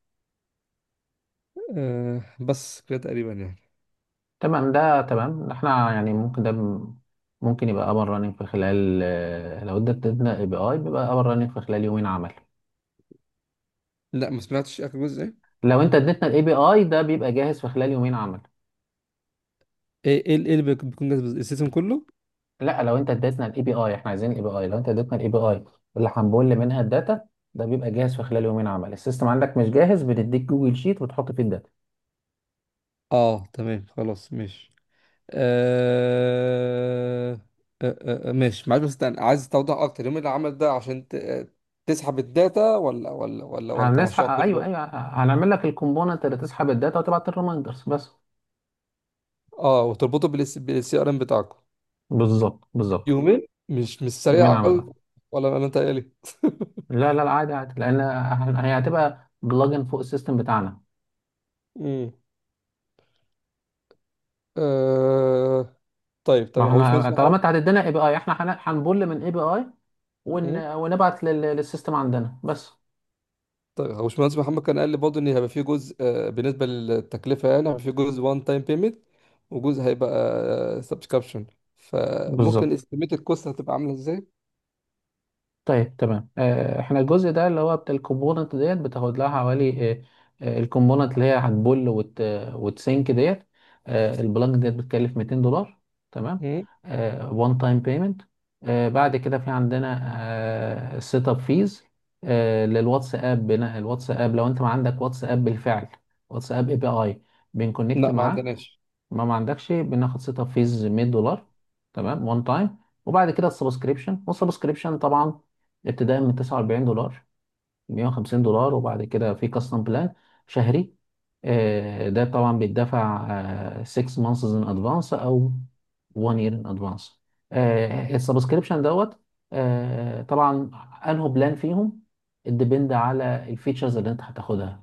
[SPEAKER 2] آه بس كده تقريبا يعني
[SPEAKER 4] تمام ده تمام احنا يعني ممكن ده م- ممكن يبقى ابر راننج في خلال آه، لو اديت ادينا اي بي اي بيبقى ابر راننج في خلال يومين عمل
[SPEAKER 2] لا ما سمعتش اخر جزء ايه
[SPEAKER 4] لو انت اديتنا الاي بي اي ده بيبقى جاهز في خلال يومين عمل
[SPEAKER 2] ايه ايه إيه اللي بيك- بيكون جاهز بال- السيستم كله
[SPEAKER 4] لا لو انت اديتنا الاي بي اي احنا عايزين الاي بي اي لو انت اديتنا الاي بي اي اللي هنبول منها الداتا ده بيبقى جاهز في خلال يومين عمل السيستم عندك مش جاهز بتديك جوجل شيت وتحط فيه الداتا
[SPEAKER 2] اه تمام خلاص ماشي آه... آه... آه... آه، ماشي معلش بس استنى عايز توضح اكتر يوم العمل ده عشان ت... تسحب الداتا ولا ولا ولا ولا
[SPEAKER 4] هنسحب
[SPEAKER 2] كمشروع
[SPEAKER 4] ايوه
[SPEAKER 2] كله
[SPEAKER 4] ايوه هنعمل لك الكومبوننت اللي تسحب الداتا وتبعت الريمايندرز بس
[SPEAKER 2] اه وتربطه بالسي ار ام بتاعكم
[SPEAKER 4] بالظبط بالظبط
[SPEAKER 2] يومين مش مش
[SPEAKER 4] يومين
[SPEAKER 2] سريع
[SPEAKER 4] عمل
[SPEAKER 2] قوي ولا انا متهيألي
[SPEAKER 4] لا لا لا عادي عادي لان هي هتبقى بلجن فوق السيستم بتاعنا
[SPEAKER 2] امم آه... طيب
[SPEAKER 4] ما
[SPEAKER 2] طب هو مش
[SPEAKER 4] احنا طالما
[SPEAKER 2] مسموح
[SPEAKER 4] انت هتدينا اي بي اي احنا هن- هنبول من اي بي اي ون...
[SPEAKER 2] مم.
[SPEAKER 4] ونبعت لل... للسيستم عندنا بس
[SPEAKER 2] طيب هو باشمهندس محمد كان قال لي برضه ان هيبقى في جزء آه، بالنسبه للتكلفه يعني هيبقى في جزء وان تايم بيمنت وجزء هيبقى سبسكريبشن فممكن
[SPEAKER 4] بالظبط
[SPEAKER 2] استيميت الكوست هتبقى عامله ازاي
[SPEAKER 4] طيب تمام آه، احنا الجزء ده اللي هو بتاع الكومبوننت ديت بتاخد لها حوالي آه، آه، الكومبوننت اللي هي هتبول وت... وتسينك ديت آه، البلاج ديت بتكلف 200 دولار تمام
[SPEAKER 2] مم.
[SPEAKER 4] وان تايم بيمنت بعد كده في عندنا سيت اب فيز للواتساب بناء الواتساب لو انت ما عندك واتساب بالفعل واتساب اي بي اي بنكونكت
[SPEAKER 2] لا ما
[SPEAKER 4] معاه
[SPEAKER 2] عندناش
[SPEAKER 4] ما ما عندكش بناخد سيت اب فيز 100 دولار تمام وان تايم وبعد كده السبسكريبشن والسبسكريبشن طبعا ابتداء من 49 دولار 150 دولار وبعد كده في كاستم بلان شهري آه، ده طبعا بيدفع آه، 6 months in advance او 1 year in advance السبسكريبشن دوت آه، طبعا انه بلان فيهم الديبند على الفيتشرز اللي انت هتاخدها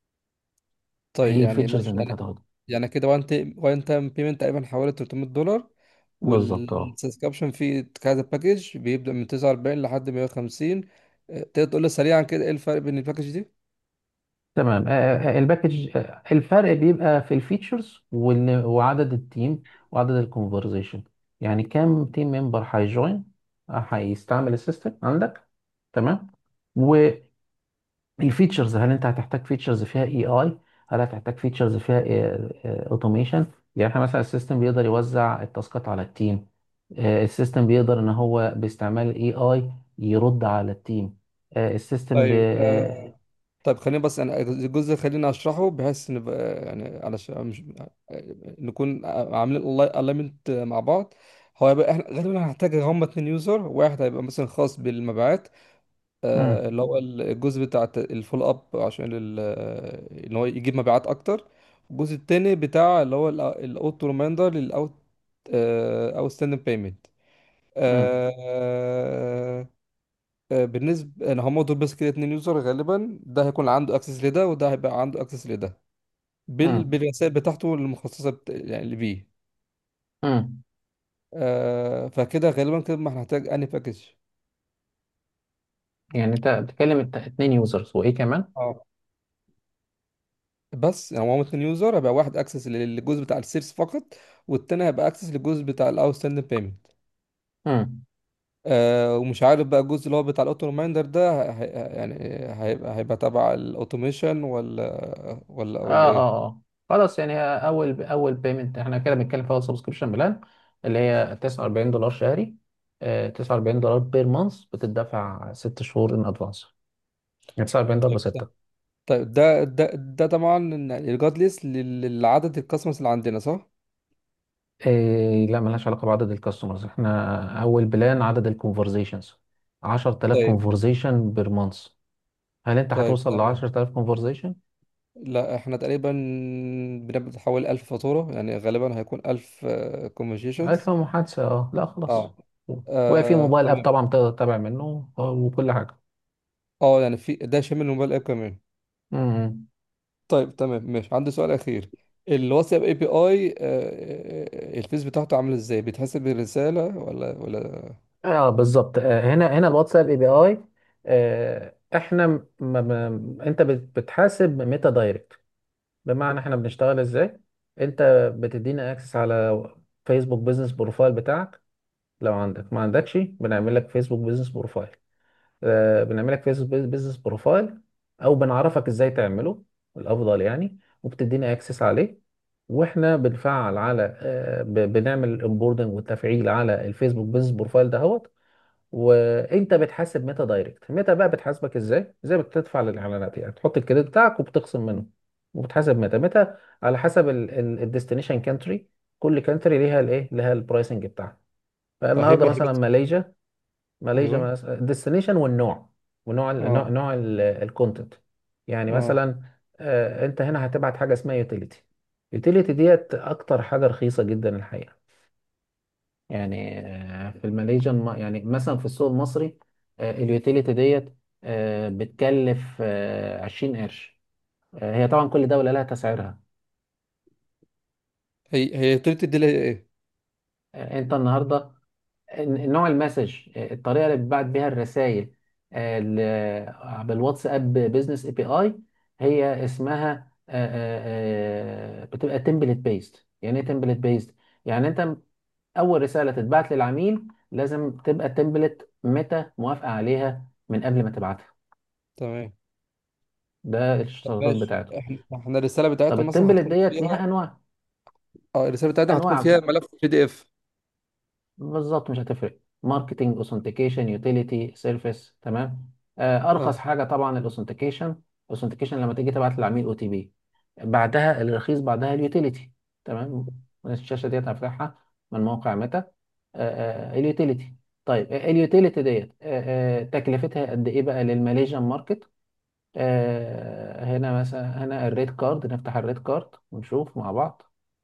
[SPEAKER 2] طيب
[SPEAKER 4] ايه
[SPEAKER 2] يعني
[SPEAKER 4] الفيتشرز
[SPEAKER 2] ماشي
[SPEAKER 4] اللي انت
[SPEAKER 2] يعني
[SPEAKER 4] هتاخدها
[SPEAKER 2] يعني كده وان وان تايم بيمنت تقريبا حوالي 300 دولار
[SPEAKER 4] بالظبط اه
[SPEAKER 2] والسبسكريبشن فيه كذا باكج بيبدأ من 49 لحد 150 آه، تقدر تقول لي سريعا كده ايه الفرق بين الباكج دي
[SPEAKER 4] تمام آه، آه، الباكج آه، الفرق بيبقى في الفيتشرز وعدد التيم وعدد الكونفرزيشن يعني كام تيم ممبر هيجوين آه، هيستعمل السيستم عندك تمام والفيتشرز هل انت هتحتاج فيتشرز فيها اي اي هل هتحتاج فيتشرز فيها اوتوميشن يعني احنا مثلا السيستم بيقدر يوزع التاسكات على التيم آه، السيستم بيقدر ان هو باستعمال الاي اي يرد على التيم آه، السيستم
[SPEAKER 2] طيب آه طيب خليني بس انا الجزء خليني اشرحه بحيث نبقى يعني علشان مش نكون عاملين الاينمنت مع بعض هو يبقى احنا غالبا هنحتاج هما اتنين يوزر واحد هيبقى مثلا خاص بالمبيعات آه،
[SPEAKER 4] مم.
[SPEAKER 2] اللي هو الجزء بتاع الفول اب عشان ال- ان هو يجيب مبيعات اكتر الجزء التاني بتاع اللي هو الاوتو ريمايندر للاوت اوت ستاندنج بيمنت
[SPEAKER 4] امم
[SPEAKER 2] بالنسبه ان هم دول بس كده اتنين يوزر غالبا ده هيكون عنده اكسس لده وده هيبقى عنده اكسس لده بال...
[SPEAKER 4] امم
[SPEAKER 2] بالرسائل بتاعته المخصصه بت... يعني اللي بيه
[SPEAKER 4] امم
[SPEAKER 2] آه فكده غالبا كده ما هنحتاج اني باكج
[SPEAKER 4] يعني انت بتتكلم الت- اتنين يوزرز وايه كمان
[SPEAKER 2] اه بس يعني هو اتنين يوزر هيبقى واحد اكسس للجزء بتاع السيرس فقط والتاني هيبقى اكسس للجزء بتاع الاوت ستاندنج بيمنت
[SPEAKER 4] امم
[SPEAKER 2] آه ومش عارف بقى الجزء اللي هو بتاع الاوتو ريمايندر ده هي... هي- يعني هيبقى هيبقى تبع الاوتوميشن ولا ولا
[SPEAKER 4] اه
[SPEAKER 2] ولا ايه
[SPEAKER 4] اه اه خلاص يعني اول اول بيمنت احنا كده بنتكلم في اول سبسكريبشن بلان اللي هي 49 دولار شهري آه 49 دولار بير مانث بتدفع ست شهور ان ادفانس 49 دولار
[SPEAKER 2] طيب ده
[SPEAKER 4] بستة
[SPEAKER 2] طيب ده ده ده طبعا ريجاردلس لعدد الكاستمرز اللي عندنا صح؟
[SPEAKER 4] إيه لا ملهاش علاقة بعدد الكاستمرز احنا اول بلان عدد الكونفرزيشنز 10000
[SPEAKER 2] طيب
[SPEAKER 4] كونفرزيشن بير مانث هل انت
[SPEAKER 2] طيب
[SPEAKER 4] هتوصل ل
[SPEAKER 2] تمام
[SPEAKER 4] 10000 كونفرزيشن
[SPEAKER 2] لا احنا تقريبا بنبدأ حوالي ألف فاتورة يعني غالبا هيكون ألف
[SPEAKER 4] ألف
[SPEAKER 2] كوميونيكيشنز
[SPEAKER 4] محادثة اه لا
[SPEAKER 2] اه
[SPEAKER 4] خلاص وفي
[SPEAKER 2] اه
[SPEAKER 4] موبايل اب
[SPEAKER 2] تمام
[SPEAKER 4] طبعا تقدر تتابع منه آه، وكل حاجة
[SPEAKER 2] اه يعني في ده شامل الموبايل اب كمان
[SPEAKER 4] امم
[SPEAKER 2] طيب تمام ماشي عندي سؤال أخير الواتساب اي بي اي الفيس بتاعته عامل ازاي بيتحسب بالرسالة ولا ولا
[SPEAKER 4] اه بالظبط آه، هنا هنا الواتساب اي بي اي احنا م- ما ما انت بت- بتحاسب ميتا دايركت بمعنى احنا بنشتغل ازاي انت بتدينا اكسس على فيسبوك بيزنس بروفايل بتاعك لو عندك ما عندكش بنعمل لك فيسبوك بيزنس بروفايل آه، بنعمل لك فيسبوك بيزنس بروفايل او بنعرفك ازاي تعمله الافضل يعني وبتدينا اكسس عليه واحنا بنفعل على آه، ب- بنعمل الانبوردنج والتفعيل على الفيسبوك بيزنس بروفايل دهوت وانت بتحاسب ميتا دايركت ميتا بقى بتحاسبك ازاي زي ما بتدفع للاعلانات يعني تحط الكريدت بتاعك وبتخصم منه وبتحاسب ميتا ميتا على حسب الديستنيشن كانتري كل كانتري ليها الايه ليها البرايسنج بتاعها فالنهارده
[SPEAKER 2] فهيبقى
[SPEAKER 4] مثلا
[SPEAKER 2] هيبقى
[SPEAKER 4] ماليزيا ماليزيا
[SPEAKER 2] ايوه
[SPEAKER 4] مثلا الديستنيشن والنوع ونوع ال- نوع
[SPEAKER 2] اه
[SPEAKER 4] نوع الكونتنت يعني
[SPEAKER 2] اه
[SPEAKER 4] مثلا آه، انت هنا هتبعت حاجه اسمها يوتيليتي يوتيليتي ديت اكتر حاجه رخيصه جدا الحقيقه يعني آه، في الماليزيان ما- يعني مثلا في السوق المصري آه، اليوتيليتي ديت آه، بتكلف آه، 20 قرش آه، هي طبعا كل دولة لها تسعيرها
[SPEAKER 2] هي هي طريقة دي اللي هي ايه
[SPEAKER 4] آه، انت النهاردة ن- نوع المسج آه، الطريقة اللي بتبعت بيها الرسائل بالواتساب بزنس اي بي اي هي اسمها آه، آه، آه، بتبقى تمبلت بيست يعني ايه تمبلت بيست يعني انت اول رسالة تتبعت للعميل لازم تبقى تمبلت متى موافقة عليها من قبل ما تبعتها
[SPEAKER 2] تمام
[SPEAKER 4] ده
[SPEAKER 2] طب
[SPEAKER 4] الاشتراطات
[SPEAKER 2] ماشي
[SPEAKER 4] بتاعته
[SPEAKER 2] احنا احنا الرسالة
[SPEAKER 4] طب
[SPEAKER 2] بتاعتنا مثلا
[SPEAKER 4] التمبلت
[SPEAKER 2] هتكون
[SPEAKER 4] ديت ليها
[SPEAKER 2] فيها
[SPEAKER 4] انواع
[SPEAKER 2] اه الرسالة بتاعتنا هتكون
[SPEAKER 4] انواع
[SPEAKER 2] فيها ملف بي دي اف
[SPEAKER 4] بالظبط مش هتفرق ماركتنج اوثنتيكيشن يوتيليتي سيرفيس تمام آه، ارخص
[SPEAKER 2] اه
[SPEAKER 4] حاجه طبعا الاوثنتيكيشن الاوثنتيكيشن لما تيجي تبعت للعميل او تي بي بعدها الرخيص بعدها اليوتيليتي تمام الشاشه ديت هفتحها من موقع ميتا آه، آه، اليوتيليتي طيب آه، اليوتيليتي ديت آه، آه، تكلفتها قد ايه بقى للماليزيان ماركت آه، هنا مثلا هنا الريت كارد نفتح الريت كارد ونشوف مع بعض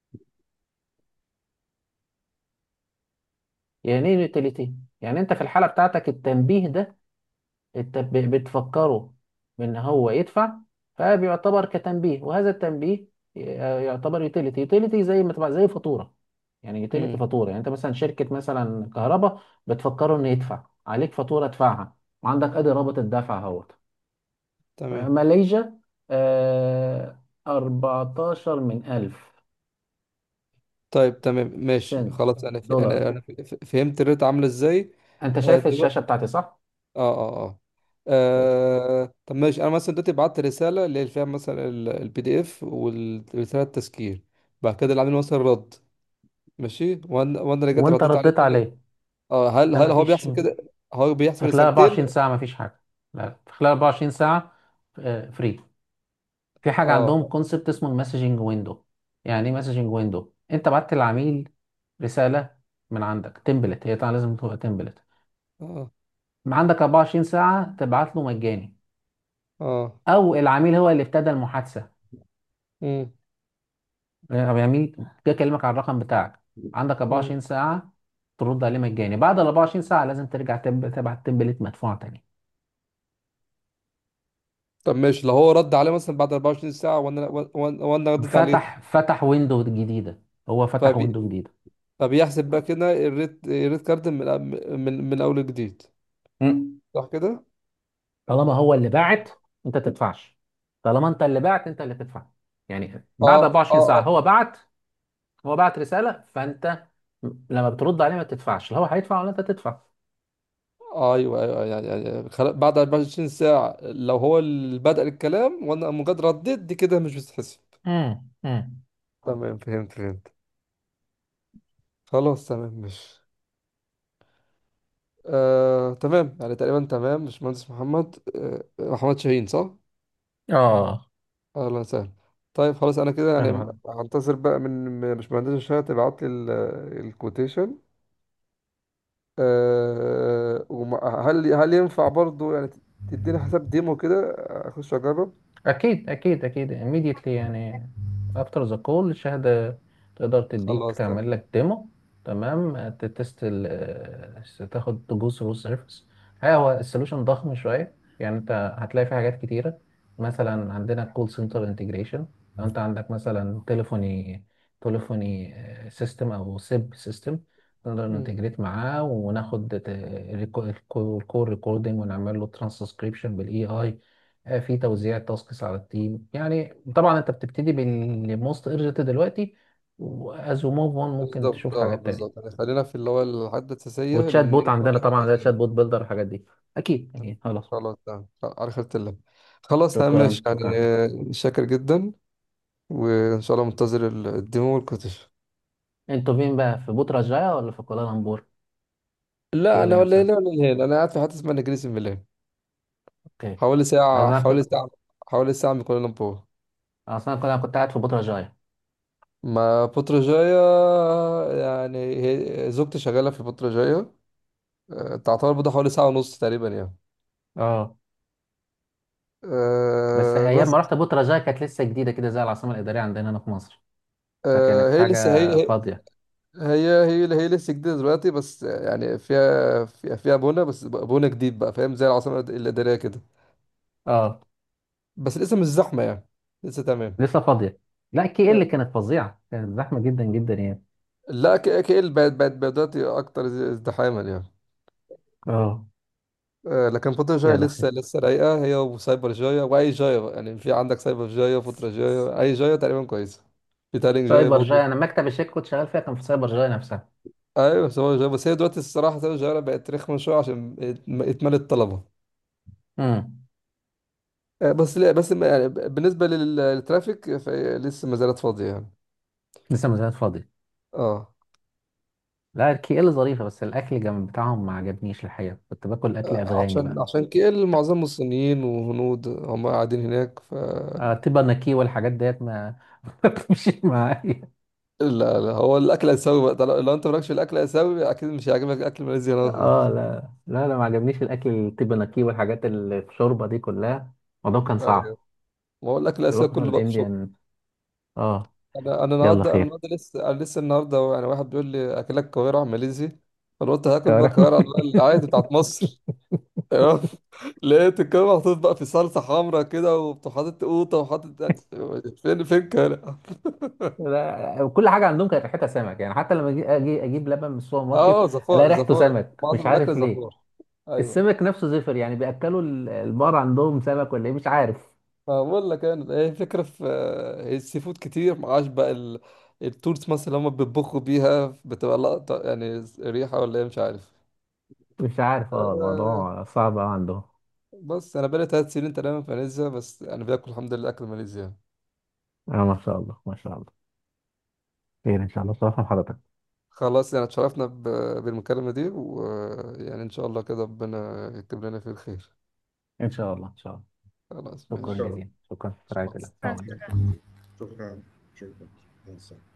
[SPEAKER 4] يعني ايه يوتيليتي يعني انت في الحاله بتاعتك التنبيه ده انت ب- بتفكره بان هو يدفع فبيعتبر كتنبيه وهذا التنبيه ي- يعتبر يوتيليتي يوتيليتي زي ما تبقى زي فاتوره يعني يوتيليتي
[SPEAKER 2] امم
[SPEAKER 4] فاتوره يعني انت مثلا شركه مثلا كهرباء بتفكره انه يدفع عليك فاتوره ادفعها وعندك ادي رابط الدفع اهوت
[SPEAKER 2] تمام
[SPEAKER 4] ماليزيا آه 14 من 1000
[SPEAKER 2] طيب تمام ماشي
[SPEAKER 4] سنت
[SPEAKER 2] خلاص انا ف...
[SPEAKER 4] دولار
[SPEAKER 2] انا انا ف- ف- فهمت الريت عامله ازاي
[SPEAKER 4] انت
[SPEAKER 2] آه
[SPEAKER 4] شايف
[SPEAKER 2] دلوقتي
[SPEAKER 4] الشاشه بتاعتي صح؟
[SPEAKER 2] اه اه اه آه، طب ماشي انا مثلا دلوقتي بعت رساله اللي هي فيها مثلا البي دي اف والرساله التذكير بعد كده العميل مثلا رد ماشي وانا وانا رجعت
[SPEAKER 4] وانت
[SPEAKER 2] رديت عليه
[SPEAKER 4] رديت
[SPEAKER 2] تاني
[SPEAKER 4] عليه
[SPEAKER 2] اه هل
[SPEAKER 4] لا
[SPEAKER 2] هل هو
[SPEAKER 4] مفيش
[SPEAKER 2] بيحسب كده هو بيحسب
[SPEAKER 4] في خلال
[SPEAKER 2] رسالتين
[SPEAKER 4] 24 ساعة مفيش حاجة لا في خلال 24 ساعة فري في حاجة عندهم
[SPEAKER 2] اه
[SPEAKER 4] كونسبت اسمه المسجنج ويندو يعني ايه مسجنج ويندو انت بعت للعميل رسالة من عندك تمبلت هي طبعا لازم تبقى تمبلت
[SPEAKER 2] اه
[SPEAKER 4] ما عندك 24 ساعة تبعت له مجاني
[SPEAKER 2] اه
[SPEAKER 4] او العميل هو اللي ابتدى المحادثة
[SPEAKER 2] امم
[SPEAKER 4] يعني يمين كده اكلمك على الرقم بتاعك عندك
[SPEAKER 2] مم.
[SPEAKER 4] 24 ساعه ترد عليه مجاني بعد ال 24 ساعه لازم ترجع تب- تبعت تمبلت مدفوعه تاني
[SPEAKER 2] طب ماشي لو هو رد عليه مثلا بعد 24 ساعة وانا وانا وانا رديت عليه
[SPEAKER 4] فتح فتح ويندو جديده هو فتح
[SPEAKER 2] فبي...
[SPEAKER 4] ويندو جديده
[SPEAKER 2] فبيحسب بقى كده الريت الريت كارد من من من اول جديد
[SPEAKER 4] مم.
[SPEAKER 2] صح كده
[SPEAKER 4] طالما هو اللي باعت انت تدفعش طالما انت اللي باعت انت اللي تدفع يعني بعد
[SPEAKER 2] اه
[SPEAKER 4] 24
[SPEAKER 2] اه
[SPEAKER 4] ساعه
[SPEAKER 2] اه
[SPEAKER 4] هو بعت هو بعت رساله فانت لما بترد عليه ما تدفعش لا هو هيدفع ولا انت تدفع
[SPEAKER 2] ايوه ايوه يعني يعني خل... بعد 24 ساعة لو هو اللي بدأ الكلام وانا مجرد رديت دي كده مش بتتحسب
[SPEAKER 4] امم امم
[SPEAKER 2] تمام فهمت فهمت خلاص تمام مش آه، تمام يعني تقريبا تمام باشمهندس محمد آه، محمد شاهين صح؟
[SPEAKER 4] اه
[SPEAKER 2] اهلا وسهلا طيب خلاص انا كده يعني
[SPEAKER 4] ايوه
[SPEAKER 2] هنتظر بقى من من باشمهندس شاهين تبعت لي الكوتيشن أه وما- هل هل ينفع برضو يعني تديني حساب ديمو كده اخش اجرب
[SPEAKER 4] اكيد اكيد اكيد immediately يعني after the call الشهاده تقدر تديك
[SPEAKER 2] خلاص تمام
[SPEAKER 4] تعمل لك ديمو تمام تتست ال تاخد تجوز ثرو سيرفيس هو السولوشن ضخم شويه يعني انت هتلاقي فيه حاجات كتيره مثلا عندنا كول سنتر انتجريشن لو انت عندك مثلا تليفوني تليفوني سيستم او سيب سيستم نقدر
[SPEAKER 2] مم.
[SPEAKER 4] ننتجريت معاه وناخد الكول ريكوردنج ونعمل له ترانسكريبشن بالاي اي آه، في توزيع تاسكس على التيم يعني طبعا انت بتبتدي بالموست ايرجنت دلوقتي واز موف اون ممكن
[SPEAKER 2] بالظبط
[SPEAKER 4] تشوف
[SPEAKER 2] اه
[SPEAKER 4] حاجات تانية
[SPEAKER 2] بالظبط يعني خلينا في اللي هو الحاجات الاساسيه
[SPEAKER 4] وتشات
[SPEAKER 2] لان
[SPEAKER 4] بوت
[SPEAKER 2] ايه
[SPEAKER 4] عندنا
[SPEAKER 2] ولا
[SPEAKER 4] طبعا زي تشات
[SPEAKER 2] يعني
[SPEAKER 4] بوت بيلدر الحاجات دي اكيد اكيد خلاص
[SPEAKER 2] خلاص تمام على خيرة الله خلاص تمام ماشي
[SPEAKER 4] شكرا
[SPEAKER 2] يعني
[SPEAKER 4] شكرا
[SPEAKER 2] آه، شاكر جدا وان شاء الله منتظر الديمو والكوتيشن
[SPEAKER 4] انتوا فين بقى في بوترا جايا ولا في كوالالمبور
[SPEAKER 2] لا
[SPEAKER 4] كي
[SPEAKER 2] انا
[SPEAKER 4] ال
[SPEAKER 2] ولا
[SPEAKER 4] نفسها
[SPEAKER 2] هنا ولا هنا انا قاعد في حته اسمها نجريس ميلان
[SPEAKER 4] اوكي
[SPEAKER 2] حوالي ساعه
[SPEAKER 4] انا
[SPEAKER 2] حوالي
[SPEAKER 4] كنت
[SPEAKER 2] ساعه حوالي ساعه من كوالالمبور
[SPEAKER 4] اصلا كنت كنت قاعد في بوترا جايا
[SPEAKER 2] ما بطرجاية يعني هي زوجتي شغالة في بطرجاية آه، تعتبر بده حوالي ساعة ونص تقريبا يعني
[SPEAKER 4] اه بس
[SPEAKER 2] أه
[SPEAKER 4] ايام
[SPEAKER 2] بس
[SPEAKER 4] ما رحت بوترا جايا كانت لسه جديده كده زي العاصمه الاداريه عندنا هنا في مصر
[SPEAKER 2] أه
[SPEAKER 4] فكانت
[SPEAKER 2] هي لسه
[SPEAKER 4] حاجه
[SPEAKER 2] هي
[SPEAKER 4] فاضيه
[SPEAKER 2] هي هي هي, هي لسه جديدة دلوقتي بس يعني فيها فيها, فيها بنا بس بنا جديد بقى فاهم زي العاصمة الإدارية كده
[SPEAKER 4] اه
[SPEAKER 2] بس لسه مش زحمة يعني لسه تمام
[SPEAKER 4] لسه فاضيه لا كي ال كانت فظيعه كانت زحمه جدا جدا يعني
[SPEAKER 2] لا ك- كيل بقت بقت بقت دلوقتي أكتر ازدحاما يعني
[SPEAKER 4] اه
[SPEAKER 2] آه، لكن فترة جاية
[SPEAKER 4] يلا
[SPEAKER 2] لسه
[SPEAKER 4] خير
[SPEAKER 2] لسه رايقة هي وسايبر جاية وأي جاية بقى يعني في عندك سايبر جاية فترة جاية أي جاية تقريبا كويسة في تالين جاية
[SPEAKER 4] سايبر
[SPEAKER 2] برضو
[SPEAKER 4] جاي انا مكتب الشركه كنت شغال فيها كان في سايبر جاي نفسها
[SPEAKER 2] أيوة سايبر جاية بس هي دلوقتي الصراحة سايبر جاية بقت رخمة شوية عشان ات- اتملت الطلبة
[SPEAKER 4] امم
[SPEAKER 2] آه، بس لا بس ما- يعني بالنسبة لل- للترافيك فهي لسه ما زالت فاضية يعني
[SPEAKER 4] لسه ما زالت فاضيه
[SPEAKER 2] اه
[SPEAKER 4] لا الكي ال ظريفه بس الاكل جنب بتاعهم ما عجبنيش الحقيقه كنت باكل اكل
[SPEAKER 2] آه،
[SPEAKER 4] افغاني
[SPEAKER 2] عشان
[SPEAKER 4] بقى
[SPEAKER 2] عشان كيل معظمهم صينيين وهنود هم قاعدين هناك ف
[SPEAKER 4] آه تبقى نكي والحاجات ديت ما ما بتمشيش معايا
[SPEAKER 2] لا لا هو الأكل آسيوي بقى ده لو لو أنت مالكش في الأكل الآسيوي أكيد مش هيعجبك أكل ماليزيا هنا
[SPEAKER 4] اه
[SPEAKER 2] خالص
[SPEAKER 4] لا لا لا ما عجبنيش الاكل التبقى نكي والحاجات اللي في شوربه دي كلها الموضوع كان
[SPEAKER 2] ايوه
[SPEAKER 4] صعب
[SPEAKER 2] ما هو الاكل الاسيوي
[SPEAKER 4] رحنا
[SPEAKER 2] كله بقى في شغل
[SPEAKER 4] الانديان اه
[SPEAKER 2] انا انا
[SPEAKER 4] يلا
[SPEAKER 2] النهارده انا
[SPEAKER 4] خير
[SPEAKER 2] النهارده لسه انا لسه النهارده يعني واحد بيقول لي اكلك كوارع ماليزي فانا قلت هاكل بقى
[SPEAKER 4] كوارع
[SPEAKER 2] كوارع اللي هو العادي بتاعت مصر ايوه لقيت الكوارع محطوط بقى في صلصه حمرا كده وحاطط قوطه وحاطط فين فين كوارع
[SPEAKER 4] لا كل حاجه عندهم كانت ريحتها سمك يعني حتى لما اجي اجي اجيب لبن من السوبر ماركت
[SPEAKER 2] اه
[SPEAKER 4] الاقي
[SPEAKER 2] زفار
[SPEAKER 4] ريحته
[SPEAKER 2] زفار
[SPEAKER 4] سمك مش
[SPEAKER 2] معظم الاكل
[SPEAKER 4] عارف ليه
[SPEAKER 2] زفار ايوه
[SPEAKER 4] السمك نفسه زفر يعني بياكلوا ال- البار عندهم سمك ولا ايه مش عارف
[SPEAKER 2] ما بقول لك انا هي فكره في هي السي فود كتير معاش بقى ال... التورت مثلا اللي هم بيطبخوا بيها بتبقى لقطه يعني ريحه ولا ايه مش عارف
[SPEAKER 4] مش عارف اه
[SPEAKER 2] آه،
[SPEAKER 4] الموضوع صعب أوي عندهم
[SPEAKER 2] بس انا بقالي ثلاث سنين تقريبا في ماليزيا بس انا باكل الحمد لله اكل ماليزيا
[SPEAKER 4] اه ما شاء الله ما شاء الله خير ان شاء الله صراحة حضرتك
[SPEAKER 2] خلاص يعني اتشرفنا ب- بالمكالمة دي ويعني ان شاء الله كده ربنا يكتب لنا فيه الخير
[SPEAKER 4] ان شاء الله ان شاء الله
[SPEAKER 2] خلاص
[SPEAKER 4] شكرا
[SPEAKER 2] ماشي
[SPEAKER 3] شكرا
[SPEAKER 4] جزيلا شكرا في رعاية الله السلام عليكم
[SPEAKER 3] شكرا شكرا